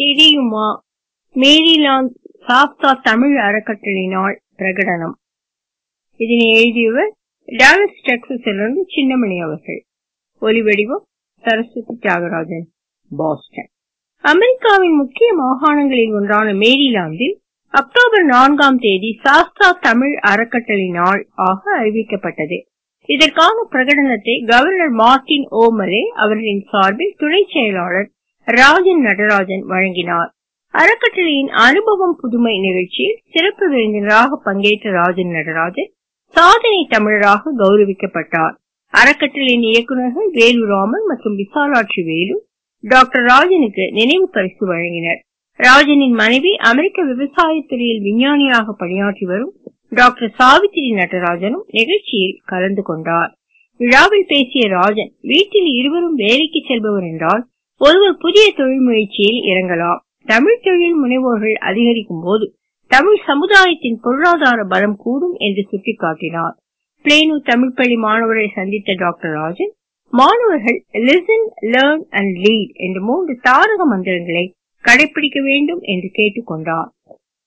தெரியுமா மேரிலாந்து சாப்தா தமிழ் அறக்கட்டளை நாள் பிரகடனம் இதனை எழுதியவர் டாலஸ் டெக்சஸிலிருந்து சின்னமணி அவர்கள் ஒலிவடிவம் சரஸ்வதி தியாகராஜன் பாஸ்டன் அமெரிக்காவின் முக்கிய மாகாணங்களில் ஒன்றான மேரிலாந்தில் அக்டோபர் நான்காம் தேதி சாஸ்தா தமிழ் அறக்கட்டளை நாள் ஆக அறிவிக்கப்பட்டது இதற்கான பிரகடனத்தை கவர்னர் மார்டின் ஓமரே அவர்களின் சார்பில் துணை செயலாளர் ராஜன் நடராஜன் வழங்கினார் அறக்கட்டளையின் அனுபவம் புதுமை நிகழ்ச்சியில் சிறப்பு விருந்தினராக பங்கேற்ற ராஜன் நடராஜன் சாதனை தமிழராக கௌரவிக்கப்பட்டார் அறக்கட்டளையின் இயக்குநர்கள் வேலுராமன் மற்றும் விசாலாட்சி வேலு டாக்டர் ராஜனுக்கு நினைவு பரிசு வழங்கினர் ராஜனின் மனைவி அமெரிக்க விவசாயத்துறையில் விஞ்ஞானியாக பணியாற்றி வரும் டாக்டர் சாவித்திரி நடராஜனும் நிகழ்ச்சியில் கலந்து கொண்டார் விழாவில் பேசிய ராஜன் வீட்டில் இருவரும் வேலைக்கு செல்பவர் என்றால் ஒருவர் புதிய தொழில் முயற்சியில் இறங்கலாம் தமிழ் தொழில் முனைவோர்கள் அதிகரிக்கும் போது தமிழ் சமுதாயத்தின் பொருளாதார பலம் கூடும் என்று சுட்டிக்காட்டினார் பிளேனு தமிழ் பள்ளி மாணவரை சந்தித்த டாக்டர் ராஜன் மாணவர்கள் லிசன் லேர்ன் அண்ட் லீட் என்ற மூன்று தாரக மந்திரங்களை கடைபிடிக்க வேண்டும் என்று கேட்டுக்கொண்டார்